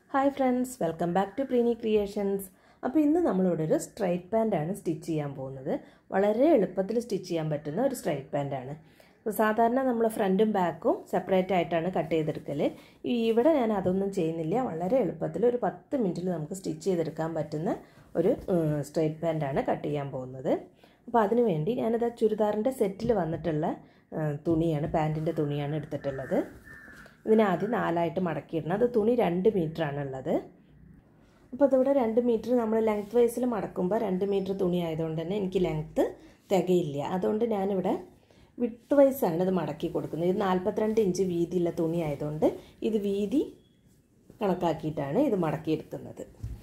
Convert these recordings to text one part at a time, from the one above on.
hi friends welcome back to Preeni creations അപ്പോൾ ഇന്ന് നമ്മളിവിടെ ഒരു സ്ട്രൈറ്റ് പാൻ്റാണ് സ്റ്റിച്ച് ചെയ്യാൻ പോകുന്നത് വളരെ എളുപ്പത്തിൽ സ്റ്റിച്ച് ചെയ്യാൻ പറ്റുന്ന ഒരു സ്ട്രൈറ്റ് പാൻ്റാണ് അപ്പോൾ സാധാരണ നമ്മൾ ഫ്രണ്ടും ബാക്കും സെപ്പറേറ്റ് ആയിട്ടാണ് കട്ട് ചെയ്തെടുക്കൽ ഈ ഇവിടെ ഞാൻ അതൊന്നും ചെയ്യുന്നില്ല വളരെ എളുപ്പത്തിൽ ഒരു പത്ത് മിനിറ്റിൽ നമുക്ക് സ്റ്റിച്ച് ചെയ്തെടുക്കാൻ പറ്റുന്ന ഒരു സ്ട്രൈറ്റ് പാൻ്റാണ് കട്ട് ചെയ്യാൻ പോകുന്നത് അപ്പോൾ അതിനു വേണ്ടി ഞാനിത് ചുരിദാറിൻ്റെ സെറ്റിൽ വന്നിട്ടുള്ള തുണിയാണ് പാൻറ്റിൻ്റെ തുണിയാണ് എടുത്തിട്ടുള്ളത് ഇതിനെ ആദ്യം നാലായിട്ട് മടക്കിയിടണം അത് തുണി രണ്ട് മീറ്ററാണ് ഉള്ളത് അപ്പോൾ അതിവിടെ രണ്ട് മീറ്റർ നമ്മൾ ലെങ്ത് വൈസിൽ മടക്കുമ്പോൾ രണ്ട് മീറ്റർ തുണി ആയതുകൊണ്ട് തന്നെ എനിക്ക് ലെങ്ത്ത് തികയില്ല അതുകൊണ്ട് ഞാനിവിടെ വിട്ട് വൈസാണ് ഇത് മടക്കി കൊടുക്കുന്നത് ഇത് നാൽപ്പത്തിരണ്ട് ഇഞ്ച് വീതിയുള്ള തുണി ആയതുകൊണ്ട് ഇത് വീതി കണക്കാക്കിയിട്ടാണ് ഇത് മടക്കിയെടുക്കുന്നത്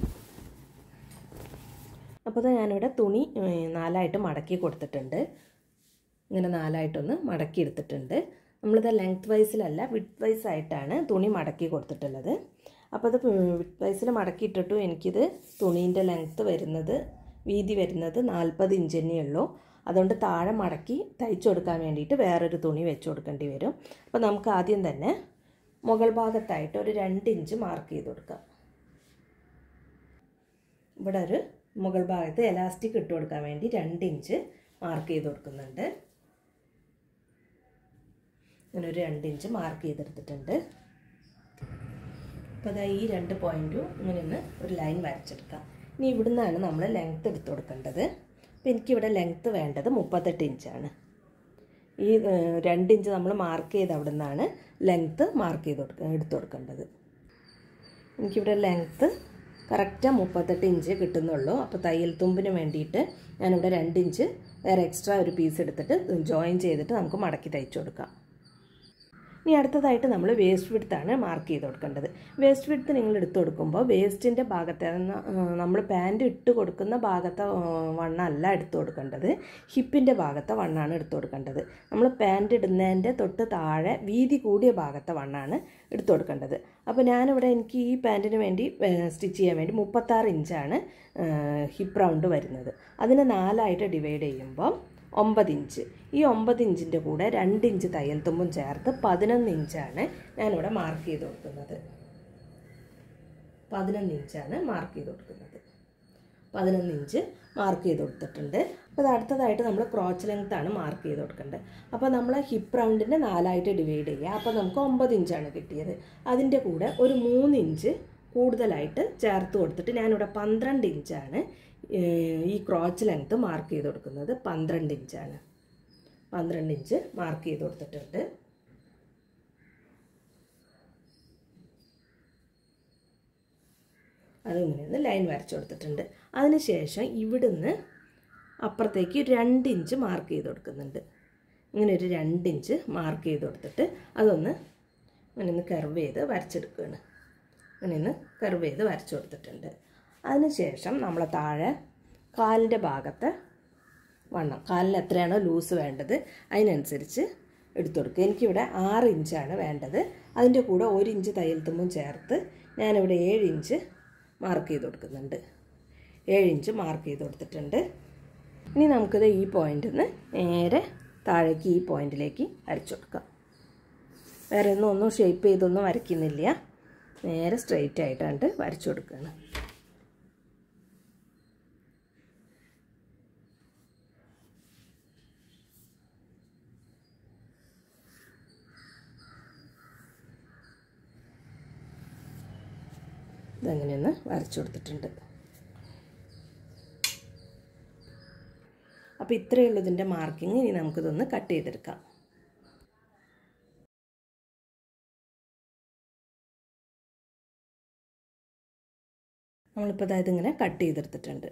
അപ്പോൾ അത് ഞാനിവിടെ തുണി നാലായിട്ട് മടക്കി കൊടുത്തിട്ടുണ്ട് ഇങ്ങനെ നാലായിട്ടൊന്ന് മടക്കി എടുത്തിട്ടുണ്ട് നമ്മളിത് ലെങ്ത് വൈസിലല്ല വിട്ട് വൈസ് ആയിട്ടാണ് തുണി മടക്കി കൊടുത്തിട്ടുള്ളത് അപ്പോൾ അത് വിട്ട് വൈസിൽ മടക്കിയിട്ടിട്ടും എനിക്കിത് തുണീൻ്റെ ലെങ്ത്ത് വരുന്നത് വീതി വരുന്നത് നാൽപ്പത് ഇഞ്ച് തന്നെയുള്ളൂ അതുകൊണ്ട് താഴെ മടക്കി തയ്ച്ചു കൊടുക്കാൻ വേണ്ടിയിട്ട് വേറൊരു തുണി വെച്ച് കൊടുക്കേണ്ടി വരും അപ്പോൾ നമുക്ക് ആദ്യം തന്നെ മുകൾ ഭാഗത്തായിട്ട് ഒരു രണ്ട് ഇഞ്ച് മാർക്ക് ചെയ്ത് കൊടുക്കാം ഇവിടെ ഒരു മുകൾ ഭാഗത്ത് എലാസ്റ്റിക് ഇട്ട് കൊടുക്കാൻ വേണ്ടി രണ്ട് ഇഞ്ച് മാർക്ക് ചെയ്ത് കൊടുക്കുന്നുണ്ട് അങ്ങനെ ഒരു രണ്ട് ഇഞ്ച് മാർക്ക് ചെയ്തെടുത്തിട്ടുണ്ട് അപ്പോൾ അതാ ഈ രണ്ട് പോയിൻറ്റും ഇങ്ങനെ ഒന്ന് ഒരു ലൈൻ വരച്ചെടുക്കാം ഇനി ഇവിടുന്നാണ് നമ്മൾ ലെങ്ത്ത് എടുത്ത് കൊടുക്കേണ്ടത് അപ്പോൾ എനിക്കിവിടെ ലെങ്ത്ത് വേണ്ടത് മുപ്പത്തെട്ട് ഇഞ്ചാണ് ഈ രണ്ട് ഇഞ്ച് നമ്മൾ മാർക്ക് ചെയ്ത് അവിടെ നിന്നാണ് ലെങ്ത്ത് മാർക്ക് ചെയ്ത് കൊടുക്കുക എടുത്ത് കൊടുക്കേണ്ടത് എനിക്കിവിടെ ലെങ്ത്ത് കറക്റ്റ് മുപ്പത്തെട്ട് ഇഞ്ച് കിട്ടുന്നുള്ളൂ അപ്പോൾ തയ്യൽ തുമ്പിന് വേണ്ടിയിട്ട് ഞാനിവിടെ രണ്ട് ഇഞ്ച് വേറെ എക്സ്ട്രാ ഒരു പീസ് എടുത്തിട്ട് ജോയിൻ ചെയ്തിട്ട് നമുക്ക് മടക്കി തയ്ച്ചു കൊടുക്കാം ഇനി അടുത്തതായിട്ട് നമ്മൾ വേസ്റ്റ് വിഡ്ത്താണ് മാർക്ക് ചെയ്ത് കൊടുക്കേണ്ടത് വേസ്റ്റ് വിഡ്ത്ത് നിങ്ങൾ എടുത്തു കൊടുക്കുമ്പോൾ വേസ്റ്റിൻ്റെ ഭാഗത്തെ നമ്മൾ പാൻറ് ഇട്ട് കൊടുക്കുന്ന ഭാഗത്തെ വണ്ണമല്ല എടുത്തു കൊടുക്കേണ്ടത് ഹിപ്പിൻ്റെ ഭാഗത്തെ വണ്ണാണ് എടുത്തു കൊടുക്കേണ്ടത് നമ്മൾ പാൻറ് ഇടുന്നതിൻ്റെ തൊട്ട് താഴെ വീതി കൂടിയ ഭാഗത്തെ വണ്ണാണ് എടുത്തു കൊടുക്കേണ്ടത് അപ്പോൾ ഞാനിവിടെ എനിക്ക് ഈ പാൻറ്റിന് വേണ്ടി സ്റ്റിച്ച് ചെയ്യാൻ വേണ്ടി മുപ്പത്താറ് ഇഞ്ചാണ് ഹിപ്പ് റൗണ്ട് വരുന്നത് അതിനെ നാലായിട്ട് ഡിവൈഡ് ചെയ്യുമ്പോൾ ഒമ്പത് ഇഞ്ച് ഈ ഒമ്പത് ഇഞ്ചിൻ്റെ കൂടെ രണ്ട് ഇഞ്ച് തയ്യൽ തുമ്പും ചേർത്ത് പതിനൊന്ന് ഇഞ്ചാണ് ഞാനിവിടെ മാർക്ക് ചെയ്ത് കൊടുക്കുന്നത് പതിനൊന്ന് ഇഞ്ചാണ് മാർക്ക് ചെയ്ത് കൊടുക്കുന്നത് പതിനൊന്ന് ഇഞ്ച് മാർക്ക് ചെയ്ത് കൊടുത്തിട്ടുണ്ട് അപ്പോൾ അത് അടുത്തതായിട്ട് നമ്മൾ ക്രോച്ച് ലെങ്ത്താണ് മാർക്ക് ചെയ്ത് കൊടുക്കേണ്ടത് അപ്പോൾ നമ്മൾ ഹിപ്പ് റൗണ്ടിൻ്റെ നാലായിട്ട് ഡിവൈഡ് ചെയ്യുക അപ്പോൾ നമുക്ക് ഒമ്പത് ഇഞ്ചാണ് കിട്ടിയത് അതിൻ്റെ കൂടെ ഒരു മൂന്ന് ഇഞ്ച് കൂടുതലായിട്ട് ചേർത്ത് കൊടുത്തിട്ട് ഞാനിവിടെ പന്ത്രണ്ട് ഇഞ്ചാണ് ഈ ക്രോച്ച് ലെങ്ത്ത് മാർക്ക് ചെയ്ത് കൊടുക്കുന്നത് പന്ത്രണ്ട് ഇഞ്ചാണ് പന്ത്രണ്ട് ഇഞ്ച് മാർക്ക് ചെയ്ത് കൊടുത്തിട്ടുണ്ട് അതിങ്ങനെ ഒന്ന് ലൈൻ വരച്ചു കൊടുത്തിട്ടുണ്ട് അതിനുശേഷം ഇവിടുന്ന് അപ്പുറത്തേക്ക് രണ്ട് ഇഞ്ച് മാർക്ക് ചെയ്ത് കൊടുക്കുന്നുണ്ട് ഇങ്ങനെ ഒരു രണ്ട് ഇഞ്ച് മാർക്ക് ചെയ്ത് കൊടുത്തിട്ട് അതൊന്ന് ഇങ്ങനെ ഒന്ന് കർവ് ചെയ്ത് വരച്ചെടുക്കുകയാണ് അങ്ങനെ ഒന്ന് കർവ് ചെയ്ത് വരച്ചു കൊടുത്തിട്ടുണ്ട് അതിനുശേഷം നമ്മൾ താഴെ കാലിൻ്റെ ഭാഗത്ത് വണ്ണം കാലിന് എത്രയാണോ ലൂസ് വേണ്ടത് അതിനനുസരിച്ച് എടുത്തു കൊടുക്കുക എനിക്കിവിടെ ആറ് ഇഞ്ചാണ് വേണ്ടത് അതിൻ്റെ കൂടെ ഒരു ഇഞ്ച് തയ്യൽ തുമ്പും ചേർത്ത് ഞാനിവിടെ ഏഴ് ഇഞ്ച് മാർക്ക് ചെയ്ത് കൊടുക്കുന്നുണ്ട് ഏഴ് ഇഞ്ച് മാർക്ക് ചെയ്ത് കൊടുത്തിട്ടുണ്ട് ഇനി നമുക്കിത് ഈ പോയിൻ്റിൽ നിന്ന് നേരെ താഴേക്ക് ഈ പോയിന്റിലേക്ക് വരച്ചു കൊടുക്കാം വേറെ ഒന്നും ഒന്നും ഷേപ്പ് ചെയ്തൊന്നും വരയ്ക്കുന്നില്ല നേരെ സ്ട്രെയിറ്റ് ആയിട്ടാണ്ട് വരച്ചു കൊടുക്കുകയാണ് ഇതങ്ങനെയൊന്ന് വരച്ചു കൊടുത്തിട്ടുണ്ട് അപ്പോൾ ഇത്രയേ ഉള്ളൂ ഇതിൻ്റെ മാർക്കിങ് ഇനി നമുക്കിതൊന്ന് കട്ട് ചെയ്തെടുക്കാം നമ്മളിപ്പോൾ അതായത് ഇങ്ങനെ കട്ട് ചെയ്തെടുത്തിട്ടുണ്ട്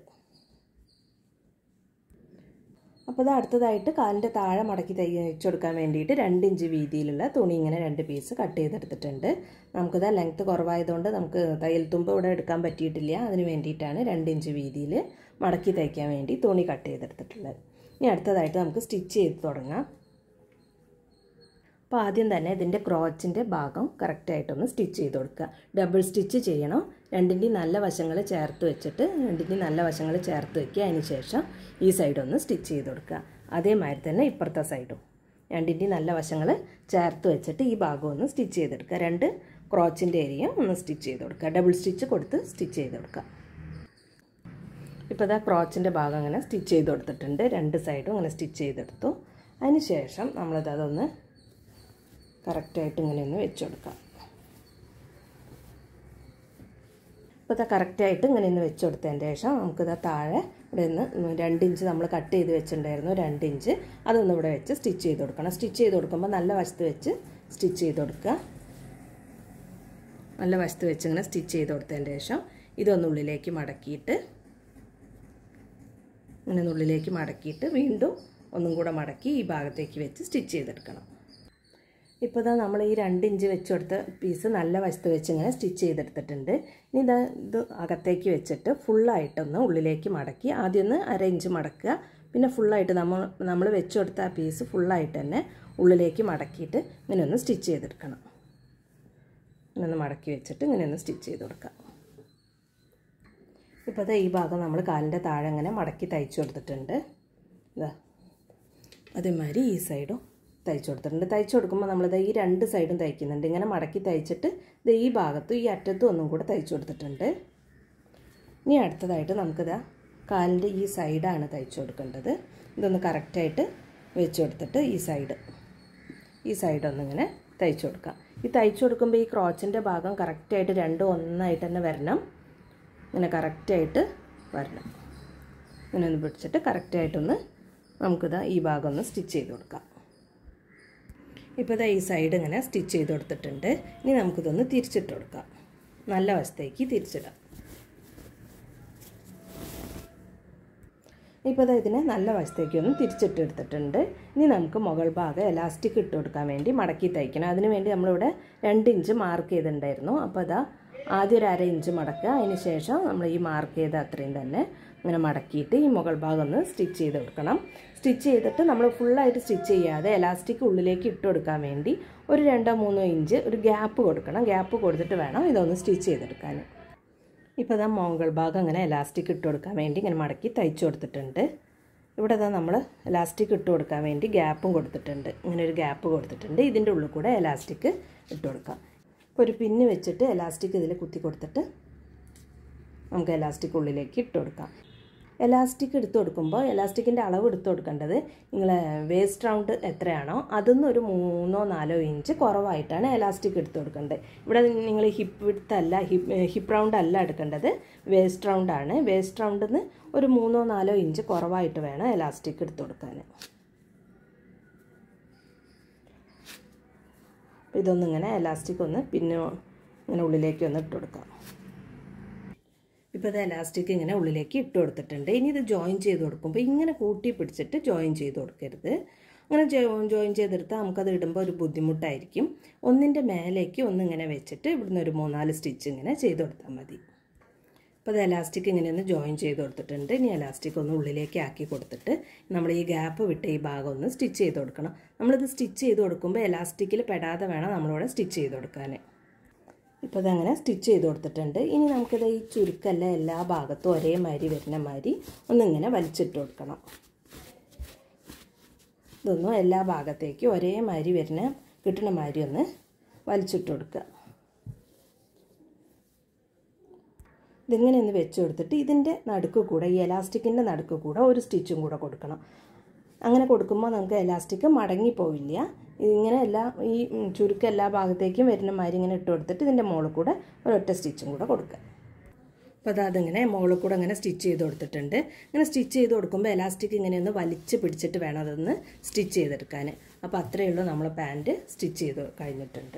അപ്പോൾ അത് അടുത്തതായിട്ട് കാലിൻ്റെ താഴെ മടക്കി തയ്ച്ചു കൊടുക്കാൻ വേണ്ടിയിട്ട് രണ്ട് ഇഞ്ച് വീതിയിലുള്ള തുണി ഇങ്ങനെ രണ്ട് പീസ് കട്ട് ചെയ്തെടുത്തിട്ടുണ്ട് നമുക്കിത് ലെങ്ത്ത് കുറവായതുകൊണ്ട് നമുക്ക് തയ്യൽ തുമ്പ് ഇവിടെ എടുക്കാൻ പറ്റിയിട്ടില്ല അതിന് വേണ്ടിയിട്ടാണ് രണ്ട് ഇഞ്ച് വീതിയിൽ മടക്കി തയ്ക്കാൻ വേണ്ടി തുണി കട്ട് ചെയ്തെടുത്തിട്ടുള്ളത് ഇനി അടുത്തതായിട്ട് നമുക്ക് സ്റ്റിച്ച് ചെയ്ത് തുടങ്ങാം അപ്പോൾ ആദ്യം തന്നെ ഇതിൻ്റെ ക്രോച്ചിൻ്റെ ഭാഗം കറക്റ്റായിട്ടൊന്ന് സ്റ്റിച്ച് ചെയ്ത് കൊടുക്കുക ഡബിൾ സ്റ്റിച്ച് ചെയ്യണം രണ്ടിൻ്റെയും നല്ല വശങ്ങൾ ചേർത്ത് വെച്ചിട്ട് രണ്ടിൻ്റെയും നല്ല വശങ്ങൾ ചേർത്ത് വയ്ക്കുക അതിന് ശേഷം ഈ സൈഡൊന്ന് സ്റ്റിച്ച് ചെയ്ത് കൊടുക്കുക അതേമാതിരി തന്നെ ഇപ്പുറത്തെ സൈഡും രണ്ടിൻ്റെയും നല്ല വശങ്ങൾ ചേർത്ത് വെച്ചിട്ട് ഈ ഭാഗം ഒന്ന് സ്റ്റിച്ച് ചെയ്തെടുക്കുക രണ്ട് ക്രോച്ചിൻ്റെ ഏരിയ ഒന്ന് സ്റ്റിച്ച് ചെയ്ത് കൊടുക്കുക ഡബിൾ സ്റ്റിച്ച് കൊടുത്ത് സ്റ്റിച്ച് ചെയ്ത് കൊടുക്കുക ഇപ്പോൾ ഇതാ ക്രോച്ചിൻ്റെ ഭാഗം അങ്ങനെ സ്റ്റിച്ച് ചെയ്ത് കൊടുത്തിട്ടുണ്ട് രണ്ട് സൈഡും അങ്ങനെ സ്റ്റിച്ച് ചെയ്തെടുത്തു അതിന് ശേഷം നമ്മളത് അതൊന്ന് കറക്റ്റായിട്ട് ഇങ്ങനെ ഒന്ന് വെച്ച് കൊടുക്കാം ഇപ്പോൾ ഇതാ കറക്റ്റായിട്ട് ഇങ്ങനെ ഒന്ന് വെച്ച് കൊടുത്തതിന് ശേഷം നമുക്കിതാ താഴെ ഇവിടെ നിന്ന് രണ്ട് ഇഞ്ച് നമ്മൾ കട്ട് ചെയ്ത് വെച്ചിട്ടുണ്ടായിരുന്നു രണ്ട് ഇഞ്ച് അതൊന്ന് ഇവിടെ വെച്ച് സ്റ്റിച്ച് ചെയ്ത് കൊടുക്കണം സ്റ്റിച്ച് ചെയ്ത് കൊടുക്കുമ്പോൾ നല്ല വശത്ത് വെച്ച് സ്റ്റിച്ച് ചെയ്ത് കൊടുക്കുക നല്ല വശത്ത് വെച്ച് ഇങ്ങനെ സ്റ്റിച്ച് ചെയ്ത് കൊടുത്തതിന് ശേഷം ഇതൊന്നുള്ളിലേക്ക് മടക്കിയിട്ട് ഇങ്ങനെ ഉള്ളിലേക്ക് മടക്കിയിട്ട് വീണ്ടും ഒന്നും കൂടെ മടക്കി ഈ ഭാഗത്തേക്ക് വെച്ച് സ്റ്റിച്ച് ചെയ്തെടുക്കണം ഇപ്പോൾ ഇതാ നമ്മൾ ഈ രണ്ട് ഇഞ്ച് വെച്ച് കൊടുത്ത പീസ് നല്ല വശത്ത് വെച്ച് ഇങ്ങനെ സ്റ്റിച്ച് ചെയ്തെടുത്തിട്ടുണ്ട് ഇനി ഇതാ ഇത് അകത്തേക്ക് വെച്ചിട്ട് ഫുള്ളായിട്ടൊന്ന് ഉള്ളിലേക്ക് മടക്കി ആദ്യം ഒന്ന് അര ഇഞ്ച് മടക്കുക പിന്നെ ഫുള്ളായിട്ട് നമ്മൾ നമ്മൾ വെച്ച് കൊടുത്ത ആ പീസ് ഫുള്ളായിട്ട് തന്നെ ഉള്ളിലേക്ക് മടക്കിയിട്ട് ഇങ്ങനെ ഒന്ന് സ്റ്റിച്ച് ചെയ്തെടുക്കണം ഇങ്ങനെ ഒന്ന് മടക്കി വെച്ചിട്ട് ഇങ്ങനെ ഒന്ന് സ്റ്റിച്ച് ചെയ്ത് കൊടുക്കാം ഇപ്പോൾ ഈ ഭാഗം നമ്മൾ കാലിൻ്റെ താഴെ ഇങ്ങനെ മടക്കി തയ്ച്ചു കൊടുത്തിട്ടുണ്ട് ഇതാ അതേമാതിരി ഈ സൈഡും തയ്ച്ചു കൊടുത്തിട്ടുണ്ട് തയ്ച്ചു കൊടുക്കുമ്പോൾ നമ്മളിത് ഈ രണ്ട് സൈഡും തയ്ക്കുന്നുണ്ട് ഇങ്ങനെ മടക്കി തയ്ച്ചിട്ട് ഇത് ഈ ഭാഗത്തും ഈ അറ്റത്തും ഒന്നും കൂടെ തയ്ച്ചു കൊടുത്തിട്ടുണ്ട് ഇനി അടുത്തതായിട്ട് നമുക്കിതാ കാലിൻ്റെ ഈ സൈഡാണ് തയ്ച്ചു കൊടുക്കേണ്ടത് ഇതൊന്ന് കറക്റ്റായിട്ട് വെച്ച് കൊടുത്തിട്ട് ഈ സൈഡ് ഈ സൈഡ് ഒന്നിങ്ങനെ തയ്ച്ചു കൊടുക്കാം ഈ തയ്ച്ചു കൊടുക്കുമ്പോൾ ഈ ക്രോച്ചിൻ്റെ ഭാഗം കറക്റ്റായിട്ട് രണ്ടും ഒന്നായിട്ട് തന്നെ വരണം ഇങ്ങനെ കറക്റ്റായിട്ട് വരണം ഇങ്ങനെ ഒന്ന് പിടിച്ചിട്ട് കറക്റ്റായിട്ടൊന്ന് നമുക്കിതാ ഈ ഭാഗം ഒന്ന് സ്റ്റിച്ച് ചെയ്ത് കൊടുക്കാം ഇപ്പോൾ ഇതാ ഈ സൈഡ് ഇങ്ങനെ സ്റ്റിച്ച് ചെയ്ത് കൊടുത്തിട്ടുണ്ട് ഇനി നമുക്കിതൊന്ന് തിരിച്ചിട്ട് കൊടുക്കാം നല്ല വശത്തേക്ക് തിരിച്ചിടാം ഇപ്പോൾ ഇതാ ഇതിനെ നല്ല വശത്തേക്ക് ഒന്ന് തിരിച്ചിട്ട് എടുത്തിട്ടുണ്ട് ഇനി നമുക്ക് മുകൾ ഭാഗം എലാസ്റ്റിക് ഇട്ട് കൊടുക്കാൻ വേണ്ടി മടക്കി തയ്ക്കണം അതിന് വേണ്ടി നമ്മളിവിടെ രണ്ട് ഇഞ്ച് മാർക്ക് ചെയ്തിട്ടുണ്ടായിരുന്നു അപ്പോൾ അതാ ആദ്യം ഒരു അര ഇഞ്ച് മടക്കുക അതിന് ശേഷം നമ്മൾ ഈ മാർക്ക് ചെയ്ത അത്രയും തന്നെ ഇങ്ങനെ മടക്കിയിട്ട് ഈ മുകൾ ഭാഗം ഒന്ന് സ്റ്റിച്ച് ചെയ്ത് കൊടുക്കണം സ്റ്റിച്ച് ചെയ്തിട്ട് നമ്മൾ ഫുള്ളായിട്ട് സ്റ്റിച്ച് ചെയ്യാതെ എലാസ്റ്റിക് ഉള്ളിലേക്ക് ഇട്ട് കൊടുക്കാൻ വേണ്ടി ഒരു രണ്ടോ മൂന്നോ ഇഞ്ച് ഒരു ഗ്യാപ്പ് കൊടുക്കണം ഗ്യാപ്പ് കൊടുത്തിട്ട് വേണം ഇതൊന്ന് സ്റ്റിച്ച് ചെയ്തെടുക്കാൻ ഇപ്പോൾ ഇതാ മുകൾ ഭാഗം അങ്ങനെ എലാസ്റ്റിക് ഇട്ട് കൊടുക്കാൻ വേണ്ടി ഇങ്ങനെ മടക്കി തയ്ച്ചു കൊടുത്തിട്ടുണ്ട് ഇവിടെ ഇതാ നമ്മൾ എലാസ്റ്റിക് ഇട്ട് കൊടുക്കാൻ വേണ്ടി ഗ്യാപ്പും കൊടുത്തിട്ടുണ്ട് ഇങ്ങനെ ഒരു ഗ്യാപ്പ് കൊടുത്തിട്ടുണ്ട് ഇതിൻ്റെ ഉള്ളിൽ കൂടെ എലാസ്റ്റിക് ഇട്ട് കൊടുക്കാം ഇപ്പോൾ ഒരു പിന്ന് വെച്ചിട്ട് എലാസ്റ്റിക് ഇതിൽ കുത്തി കൊടുത്തിട്ട് നമുക്ക് എലാസ്റ്റിക് ഉള്ളിലേക്ക് ഇട്ട് കൊടുക്കാം എലാസ്റ്റിക് എടുത്ത് കൊടുക്കുമ്പോൾ എലാസ്റ്റിക്കിൻ്റെ അളവ് എടുത്ത് കൊടുക്കേണ്ടത് നിങ്ങൾ വേസ്റ്റ് റൗണ്ട് എത്രയാണോ അതിന്ന് ഒരു മൂന്നോ നാലോ ഇഞ്ച് കുറവായിട്ടാണ് എലാസ്റ്റിക് എടുത്ത് കൊടുക്കേണ്ടത് ഇവിടെ നിങ്ങൾ ഹിപ്പ് വിഡ്ത്ത് അല്ല ഹിപ്പ് ഹിപ്പ് റൗണ്ട് അല്ല എടുക്കേണ്ടത് വേസ്റ്റ് റൗണ്ട് ആണ് വേസ്റ്റ് റൗണ്ടിൽ നിന്ന് ഒരു മൂന്നോ നാലോ ഇഞ്ച് കുറവായിട്ട് വേണം എലാസ്റ്റിക് എടുത്ത് കൊടുക്കാൻ ഇതൊന്നിങ്ങനെ എലാസ്റ്റിക് ഒന്ന് പിന്നെ ഇങ്ങനെ ഉള്ളിലേക്ക് ഒന്ന് ഇട്ട് കൊടുക്കാം ഇപ്പോൾ ഇത് എലാസ്റ്റിക് ഇങ്ങനെ ഉള്ളിലേക്ക് ഇട്ട് കൊടുത്തിട്ടുണ്ട് ഇനി ഇത് ജോയിൻ ചെയ്ത് കൊടുക്കുമ്പോൾ ഇങ്ങനെ കൂട്ടി പിടിച്ചിട്ട് ജോയിൻ ചെയ്ത് കൊടുക്കരുത് അങ്ങനെ ജോയിൻ ചെയ്തെടുത്താൽ നമുക്കത് ഇടുമ്പോൾ ഒരു ബുദ്ധിമുട്ടായിരിക്കും ഒന്നിൻ്റെ മേലേക്ക് ഒന്നിങ്ങനെ വെച്ചിട്ട് ഇവിടുന്ന് ഒരു മൂന്നാല് സ്റ്റിച്ച് ഇങ്ങനെ ചെയ്ത് കൊടുത്താൽ മതി അപ്പോൾ അത് എലാസ്റ്റിക് ഇങ്ങനെ ഒന്ന് ജോയിൻ ചെയ്ത് കൊടുത്തിട്ടുണ്ട് ഇനി എലാസ്റ്റിക് ഒന്ന് ഉള്ളിലേക്ക് ആക്കി കൊടുത്തിട്ട് നമ്മൾ ഈ ഗ്യാപ്പ് വിട്ട് ഈ ഭാഗം ഒന്ന് സ്റ്റിച്ച് ചെയ്ത് കൊടുക്കണം നമ്മളിത് സ്റ്റിച്ച് ചെയ്ത് കൊടുക്കുമ്പോൾ എലാസ്റ്റിക്കിൽ പെടാതെ വേണം നമ്മളിവിടെ സ്റ്റിച്ച് ചെയ്ത് കൊടുക്കാൻ ഇപ്പോൾ ഇതങ്ങനെ സ്റ്റിച്ച് ചെയ്ത് കൊടുത്തിട്ടുണ്ട് ഇനി നമുക്കിത് ഈ ചുരുക്കല്ല എല്ലാ ഭാഗത്തും ഒരേമാതിരി വരുന്ന മാതിരി ഒന്നിങ്ങനെ വലിച്ചിട്ട് കൊടുക്കണം ഇതൊന്നും എല്ലാ ഭാഗത്തേക്കും ഒരേമാതിരി വരുന്ന കിട്ടുന്ന മാതിരി ഒന്ന് വലിച്ചിട്ട് കൊടുക്കുക ഇതിങ്ങനെ ഒന്ന് വെച്ച് കൊടുത്തിട്ട് ഇതിൻ്റെ നടുക്ക് കൂടെ ഈ എലാസ്റ്റിക്കിൻ്റെ നടുക്ക് കൂടെ ഒരു സ്റ്റിച്ചും കൂടെ കൊടുക്കണം അങ്ങനെ കൊടുക്കുമ്പോൾ നമുക്ക് എലാസ്റ്റിക് മടങ്ങിപ്പോവില്ല ഇങ്ങനെ എല്ലാ ഈ ചുരുക്കം എല്ലാ ഭാഗത്തേക്കും വരുന്ന മാതിരി ഇങ്ങനെ ഇട്ട് കൊടുത്തിട്ട് ഇതിൻ്റെ മുകളിൽ കൂടെ ഒരൊറ്റ സ്റ്റിച്ചും കൂടെ കൊടുക്കുക അപ്പോൾ അത് അതിങ്ങനെ മുകളിൽ കൂടെ അങ്ങനെ സ്റ്റിച്ച് ചെയ്ത് കൊടുത്തിട്ടുണ്ട് ഇങ്ങനെ സ്റ്റിച്ച് ചെയ്ത് കൊടുക്കുമ്പോൾ എലാസ്റ്റിക് ഇങ്ങനെ ഒന്ന് വലിച്ച് പിടിച്ചിട്ട് വേണം അതൊന്ന് സ്റ്റിച്ച് ചെയ്തെടുക്കാൻ അപ്പോൾ അത്രയേ ഉള്ളൂ നമ്മൾ പാൻറ്റ് സ്റ്റിച്ച് ചെയ്ത് കഴിഞ്ഞിട്ടുണ്ട്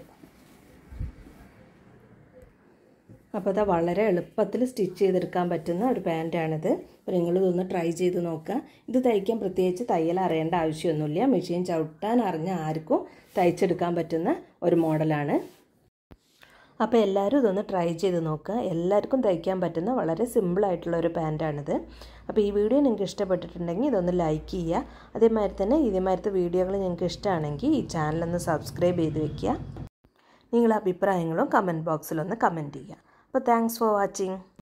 അപ്പോൾ അത് വളരെ എളുപ്പത്തിൽ സ്റ്റിച്ച് ചെയ്തെടുക്കാൻ പറ്റുന്ന ഒരു പാൻറ്റാണിത് അപ്പോൾ നിങ്ങളിതൊന്ന് ട്രൈ ചെയ്ത് നോക്കുക ഇത് തയ്ക്കാൻ പ്രത്യേകിച്ച് തയ്യൽ അറിയേണ്ട ആവശ്യമൊന്നുമില്ല മെഷീൻ ചവിട്ടാൻ അറിഞ്ഞ ആർക്കും തയ്ച്ചെടുക്കാൻ പറ്റുന്ന ഒരു മോഡലാണ് അപ്പോൾ എല്ലാവരും ഇതൊന്ന് ട്രൈ ചെയ്ത് നോക്കുക എല്ലാവർക്കും തയ്ക്കാൻ പറ്റുന്ന വളരെ സിമ്പിളായിട്ടുള്ള ഒരു പാൻറ്റാണിത് അപ്പോൾ ഈ വീഡിയോ നിങ്ങൾക്ക് ഇഷ്ടപ്പെട്ടിട്ടുണ്ടെങ്കിൽ ഇതൊന്ന് ലൈക്ക് ചെയ്യുക അതേമാതിരി തന്നെ ഇതേമാതിരത്തെ വീഡിയോകൾ നിങ്ങൾക്ക് ഇഷ്ടമാണെങ്കിൽ ഈ ചാനലൊന്ന് സബ്സ്ക്രൈബ് ചെയ്ത് വെക്കുക നിങ്ങളുടെ അഭിപ്രായങ്ങളും കമൻറ്റ് ബോക്സിലൊന്ന് കമൻറ്റ് ചെയ്യുക അപ്പോൾ താങ്ക്സ് ഫോർ വാച്ചിങ്